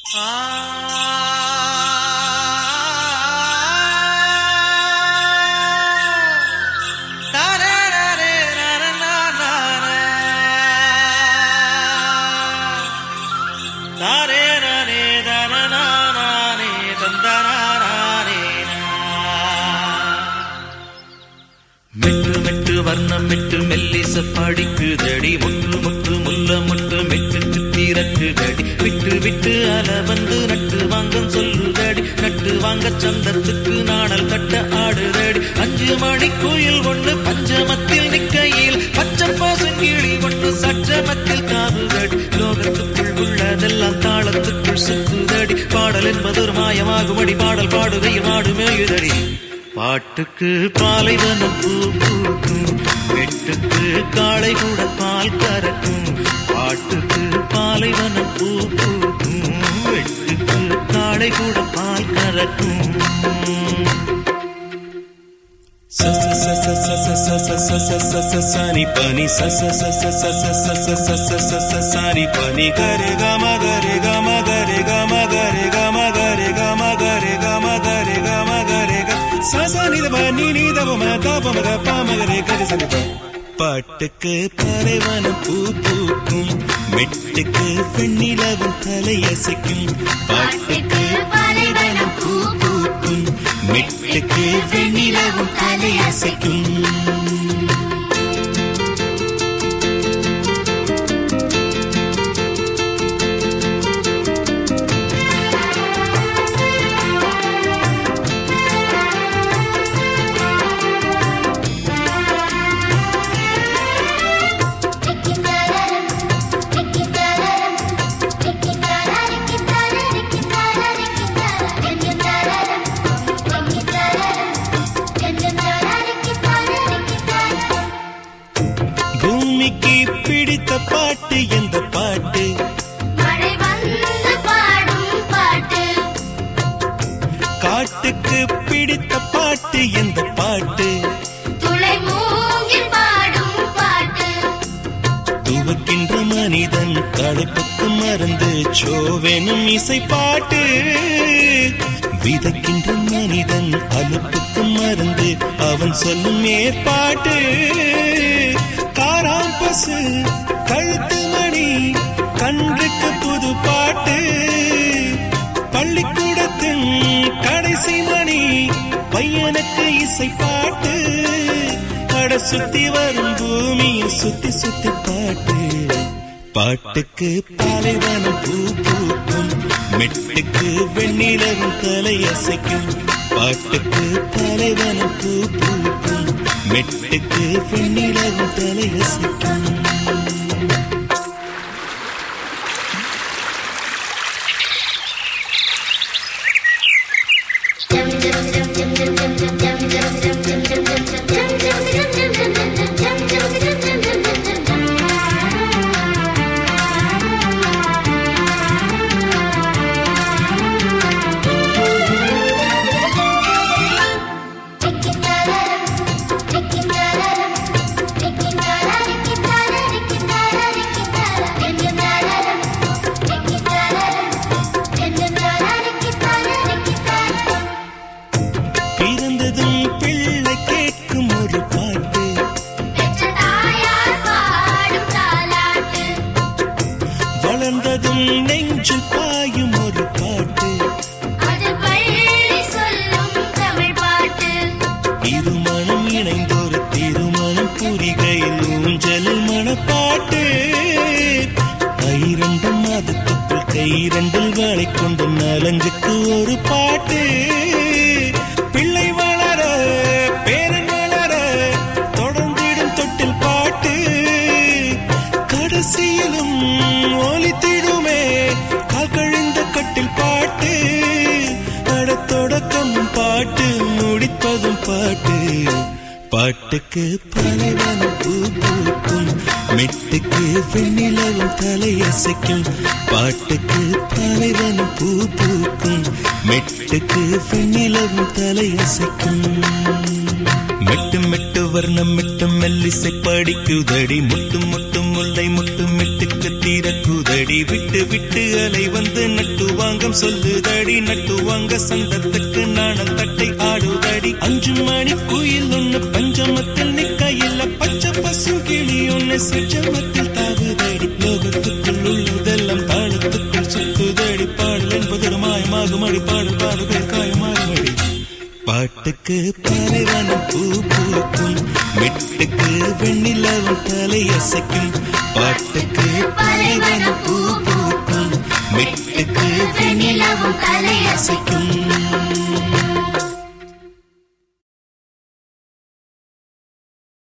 மெட்டு மெட்டு வர்ணம் மெட்டு மெல்லிச படிக்குதடி முட்டு முட்டு முல்ல முட்டு மெட்டுக்கு திறக்குதடி விட்டு விட்டு அல வந்து நட்டு வாங்கம் சொல்லுதடி நட்டு வாங்க சந்தத்துக்கு நாணல் கட்ட ஆடுதடி அஞ்சு மணி கோயில் ஒண்ணு பஞ்சமத்தில் நிக்கையில் பச்சை பாசங்கிளி ஒண்ணு சற்றமத்தில் காதுதடி லோகத்துக்குள் உள்ளதெல்லாம் தாளத்துக்குள் சுத்துதடி பாடல் என்பது ஒரு மாயமாகுமடி பாடல் பாடுகையில் மாடு மேயுதடி பாட்டுக்கு பாலைவனம் பூ பூக்கும் வெட்டுக்கு காளை கூட பால் கறக்கும் பாட்டுக்கு பாலைவனம் பூ பூக்கும் வெட்டுக்கு காளை கூட பால் கறக்கும் சனி பனி சனி பனி கரு கம கரு கம கரு கம கரு கம கரு கம கரு கம கரு கம கரு சசனி பனி நீ தபம தபம கமகரே கரு சனி பாட்டுக்கு பறைவனம் பூ பூக்கும் மெட்டுக்கு பெண்ணிலவும் தலையசைக்கும் பாட்டுக்கு பறைவனம் பூ பூக்கும் மெட்டுக்கு வெண்ணிலவும் தலையசைக்கும் பூமிக்கு பிடித்த பாட்டு எந்த பாட்டு மழை வந்து பாடும் பாட்டு காட்டுக்கு பிடித்த பாட்டு எந்த பாட்டு துளை மூங்கில் பாடும் பாட்டு துவக்கின்ற மனிதன் களைப்புக்கு மறந்து சோவெனும் இசை பாட்டு விதைக்கின்ற மனிதன் அலுப்புக்கு மறந்து அவன் சொல்லும் மேற்பாட்டு காராம் பசு கழுத்து மணி கன்றுக்கு புது பாட்டு பள்ளிக்கூடத்தின் கடைசி மணி பையனுக்கு இசை பாட்டு அட சுத்தி வரும் பூமியை சுத்தி சுத்தி பாட்டு பாட்டுக்கு பாலைவனம் பூ பூக்கும் மெட்டுக்கு வெண்ணிலவும் தலையசைக்கும் பாட்டுக்கு பாலைவனம் பூ பூக்கும் மெட்டுக்கு வெண்ணிலவும் தலையசைக்கும் பிறந்ததும் பிள்ளை கேட்கும் ஒரு பாட்டு பெற்ற தாயார் பாடும் தாலாட்டு வளர்ந்ததும் நெஞ்சு பாயும் ஒரு பாட்டு அது பள்ளி சொல்லும் தமிழ் பாட்டு இருமணம் இணைந்தொரு திருமணம் புரிகையில் ஊஞ்சலில் மணப்பாட்டு ஐரண்டு மாதத்துக்குள் கைரண்டில் வாழை கொண்டு நலஞ்சுக்கு ஒரு பாட்டு பிள்ளை வளர பேரன் வளர தொடர்ந்திடும் தொட்டில் பாட்டு கடைசியிலும் ஒலித்திடுமே கால் கழிந்த கட்டில் பாட்டு அட தொடக்கம் பாட்டு முடிப்பதும் பாட்டு பாட்டுக்கு பாலைவனம் பூ பூக்கும் மெட்டுக்கு வெண்ணிலவும் தலையசைக்கும் பாட்டுக்கு பாலைவனம் பூ பூக்கும் மெட்டுக்கு வெண்ணிலவும் தலையசைக்கும் மெட்டு மெட்டு வர்ணம் மெட்டு மெல்லிசை படிக்குதடி முட்டு முட்டு முல்லை முட்டு மெட்டுக்கு தீரக்குதடி தாவுதடி விட்டு விட்டு அலை வந்து நட்டு வாங்கம் சொல்லுதடி நட்டு வாங்க சந்தத்துக்கு நாணல் தட்டை ஆடுதடி அஞ்சு மணி குயில் ஒண்ணு பஞ்சமத்தில் நிக்கையில் பச்சை பசு கிளி ஒண்ணு சச்சமத்தில் தாவுதடி லோகத்துக்குள் உள்ளதெல்லாம் தாளத்துக்குள் சுத்துதடி பாடல் என்பது ஒரு மாயமாகும் அடி பாடல் பாடுகள் காயமாகுமடி பாட்டுக்கு பாலைவனம் பூ பூக்கும் மெட்டுக்கு வெண்ணிலவும் தலை அசைக்கும் பாட்டுக்கு பாலைவனம் பூ பூக்கும் மெட்டுக்கு வெண்ணிலவும் தலை அசைக்கும்